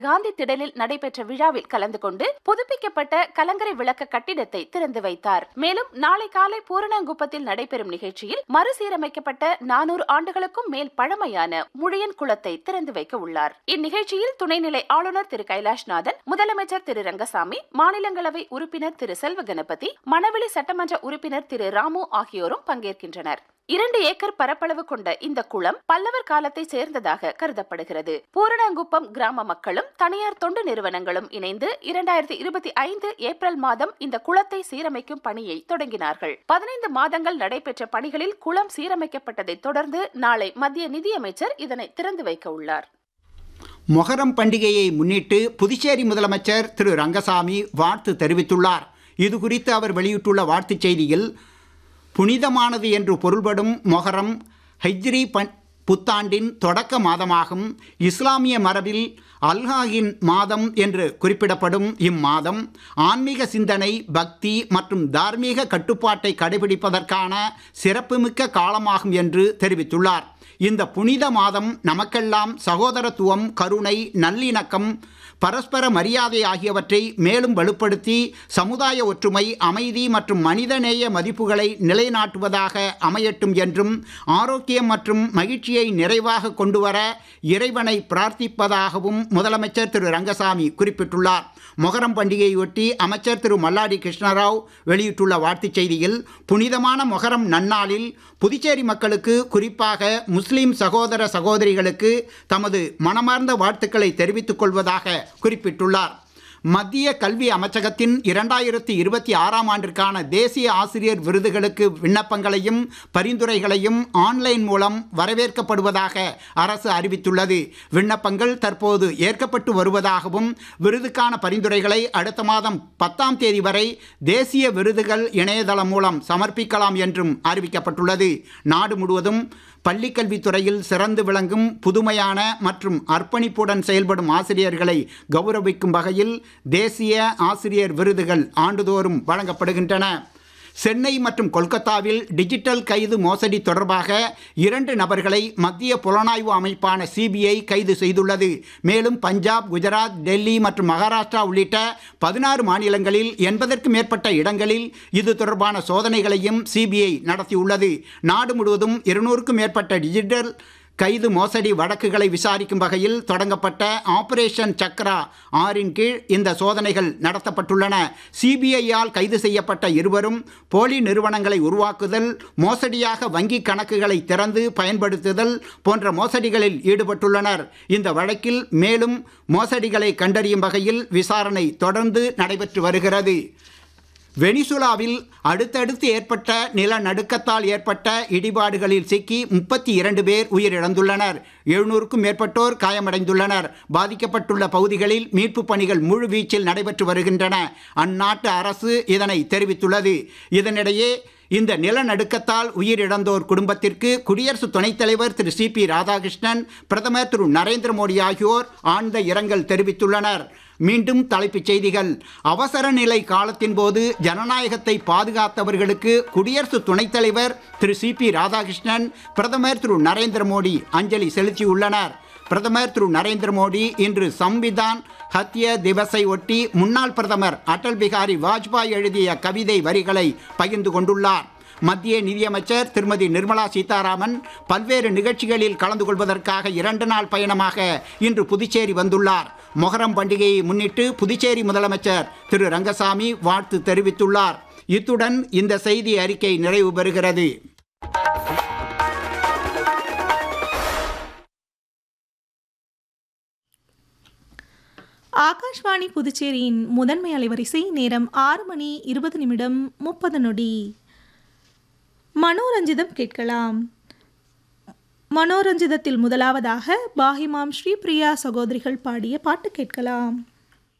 காந்தி திடலில் நடைபெற்ற விழாவில் கலந்து கொண்டு புதுப்பிக்கப்பட்ட கலங்கரை விளக்க கட்டிடத்தை திறந்து வைத்தார் மேலும் நாளை காலை பூரணங்குப்பத்தில் நடைபெறும் நிகழ்ச்சியில் மறுசீரமைக்கப்பட்ட நானூறு ஆண்டுகளுக்கும் மேல் பழமையான முழியன் குளத்தை திறந்து வைக்க உள்ளார் இந்நிகழ்ச்சியில் துணைநிலை ஆளுநர் திரு கைலாஷ்நாதன் முதலமைச்சர் திரு ரங்கசாமி மாநிலங்களவை உறுப்பினர் திரு செல்வ கணபதி மணவெளி சட்டமன்ற உறுப்பினர் திரு ராமு ஆகியோரும் பங்கேற்கின்றனர் இரண்டு ஏக்கர் பரப்பளவு கொண்ட இந்த குளம் பல்லவர் காலத்தை சேர்ந்ததாக கருதப்படுகிறது பூரணங்குப்பம் கிராம மக்களும் தனியார் தொண்டு நிறுவனங்களும் இணைந்து இரண்டாயிரத்தி இருபத்தி ஐந்து ஏப்ரல் மாதம் இந்த குளத்தை சீரமைக்கும் பணியை தொடங்கினார்கள் பதினைந்து மாதங்கள் நடைபெற்ற பணிகளில் குளம் சீரமைக்கப்பட்டதை தொடர்ந்து நாளை மத்திய நிதியமைச்சர் இதனை திறந்து வைக்க உள்ளார் மொஹரம் பண்டிகையை முன்னிட்டு புதுச்சேரி முதலமைச்சர் திரு ரங்கசாமி வாழ்த்து தெரிவித்துள்ளார் இது குறித்து அவர் வெளியிட்டுள்ள வாழ்த்துச் செய்தியில் புனிதமானது என்று பொருள்படும் மொஹரம் ஹைஜ்ரி பன் புத்தாண்டின் தொடக்க மாதமாகும் இஸ்லாமிய மரபில் அல்ஹாகின் மாதம் என்று குறிப்பிடப்படும் இம்மாதம் ஆன்மீக சிந்தனை பக்தி மற்றும் தார்மீக கட்டுப்பாட்டை கடைபிடிப்பதற்கான சிறப்புமிக்க காலமாகும் என்று தெரிவித்துள்ளார் இந்த புனித மாதம் நமக்கெல்லாம் சகோதரத்துவம் கருணை நல்லிணக்கம் பரஸ்பர மரியாதை ஆகியவற்றை மேலும் வலுப்படுத்தி சமுதாய ஒற்றுமை அமைதி மற்றும் மனிதநேய மதிப்புகளை நிலைநாட்டுவதாக அமையட்டும் என்றும் ஆரோக்கியம் மற்றும் மகிழ்ச்சியை நிறைவாக கொண்டுவர இறைவனை பிரார்த்திப்பதாகவும் முதலமைச்சர் திரு ரங்கசாமி குறிப்பிட்டுள்ளார் மொகரம் பண்டிகையொட்டி அமைச்சர் திரு மல்லாடி கிருஷ்ணராவ் வெளியிட்டுள்ள வாழ்த்துச் செய்தியில் புனிதமான மொகரம் நன்னாளில் புதுச்சேரி மக்களுக்கு குறிப்பாக முஸ்லிம் சகோதர சகோதரிகளுக்கு தமது மனமார்ந்த வாழ்த்துக்களை தெரிவித்துக் கொள்வதாக குறிப்பிட்டுள்ளார் மத்திய கல்வி அமைச்சகத்தின் இரண்டாயிரத்தி இருபத்தி ஆறாம் ஆண்டிற்கான தேசிய ஆசிரியர் விருதுகளுக்கு விண்ணப்பங்களையும் பரிந்துரைகளையும் ஆன்லைன் மூலம் வரவேற்கப்படுவதாக அரசு அறிவித்துள்ளது விண்ணப்பங்கள் தற்போது ஏற்கப்பட்டு வருவதாகவும் விருதுக்கான பரிந்துரைகளை அடுத்த மாதம் பத்தாம் தேதி வரை தேசிய விருதுகள் இணையதளம் மூலம் சமர்ப்பிக்கலாம் என்றும் அறிவிக்கப்பட்டுள்ளது நாடு முழுவதும் பள்ளிக்கல்வித்துறையில் சிறந்து விளங்கும் புதுமையான மற்றும் அர்ப்பணிப்புடன் செயல்படும் ஆசிரியர்களை கௌரவிக்கும் வகையில் தேசிய ஆசிரியர் விருதுகள் ஆண்டுதோறும் வழங்கப்படுகின்றன சென்னை மற்றும் கொல்கத்தாவில் டிஜிட்டல் கைது மோசடி தொடர்பாக இரண்டு நபர்களை மத்திய புலனாய்வு அமைப்பான சிபிஐ கைது செய்துள்ளது மேலும் பஞ்சாப் குஜராத் டெல்லி மற்றும் மகாராஷ்டிரா உள்ளிட்ட பதினாறு மாநிலங்களில் எண்பதற்கும் மேற்பட்ட இடங்களில் இது தொடர்பான சோதனைகளையும் சிபிஐ நடத்தியுள்ளது நாடு முழுவதும் இருநூறுக்கும் மேற்பட்ட டிஜிட்டல் கைது மோசடி வழக்குகளை விசாரிக்கும் வகையில் தொடங்கப்பட்ட ஆபரேஷன் சக்ரா ஆறின் கீழ் இந்த சோதனைகள் நடத்தப்பட்டுள்ளன சிபிஐயால் கைது செய்யப்பட்ட இருவரும் போலி நிறுவனங்களை உருவாக்குதல் மோசடியாக வங்கி கணக்குகளை திறந்து பயன்படுத்துதல் போன்ற மோசடிகளில் ஈடுபட்டுள்ளனர் இந்த வழக்கில் மேலும் மோசடிகளை கண்டறியும் வகையில் விசாரணை தொடர்ந்து நடைபெற்று வருகிறது வெனிசுலாவில் அடுத்தடுத்து ஏற்பட்ட நிலநடுக்கத்தால் ஏற்பட்ட இடிபாடுகளில் சிக்கி முப்பத்தி இரண்டு பேர் உயிரிழந்துள்ளனர் எழுநூறுக்கும் மேற்பட்டோர் காயமடைந்துள்ளனர் பாதிக்கப்பட்டுள்ள பகுதிகளில் மீட்புப் பணிகள் முழுவீச்சில் நடைபெற்று வருகின்றன அந்நாட்டு அரசு இதனை தெரிவித்துள்ளது இதனிடையே இந்த நிலநடுக்கத்தால் உயிரிழந்தோர் குடும்பத்திற்கு குடியரசு துணைத் தலைவர் திரு சி பி ராதாகிருஷ்ணன் பிரதமர் திரு நரேந்திர மோடி ஆகியோர் ஆழ்ந்த இரங்கல் தெரிவித்துள்ளனர் மீண்டும் தலைப்புச் செய்திகள் அவசர நிலை காலத்தின் போது ஜனநாயகத்தை பாதுகாத்தவர்களுக்கு குடியரசு துணைத் தலைவர் திரு சி பி ராதாகிருஷ்ணன் பிரதமர் திரு நரேந்திர மோடி அஞ்சலி செலுத்தியுள்ளனர் பிரதமர் திரு நரேந்திர மோடி இன்று சம்விதான் ஹத்ய திவஸை ஒட்டி முன்னாள் பிரதமர் அடல் பிகாரி வாஜ்பாய் எழுதிய கவிதை வரிகளை பகிர்ந்து கொண்டுள்ளார் மத்திய நிதியமைச்சர் திருமதி நிர்மலா சீதாராமன் பல்வேறு நிகழ்ச்சிகளில் கலந்து கொள்வதற்காக இரண்டு நாள் பயணமாக இன்று புதுச்சேரி வந்துள்ளார் மொஹரம் பண்டிகையை முன்னிட்டு புதுச்சேரி முதலமைச்சர் திரு ரங்கசாமி வாழ்த்து தெரிவித்துள்ளார் இத்துடன் இந்த செய்தி அறிக்கை நிறைவு பெறுகிறது ஆகாஷ்வாணி புதுச்சேரியின் முதன்மை அலைவரிசை நேரம் ஆறு மணி இருபது நிமிடம் முப்பது நொடி மனோரஞ்சிதம் கேட்கலாம் மனோரஞ்சிதத்தில் முதலாவதாக பாஹிமாம் ஸ்ரீபிரியா சகோதரிகள் பாடிய பாட்டு கேட்கலாம்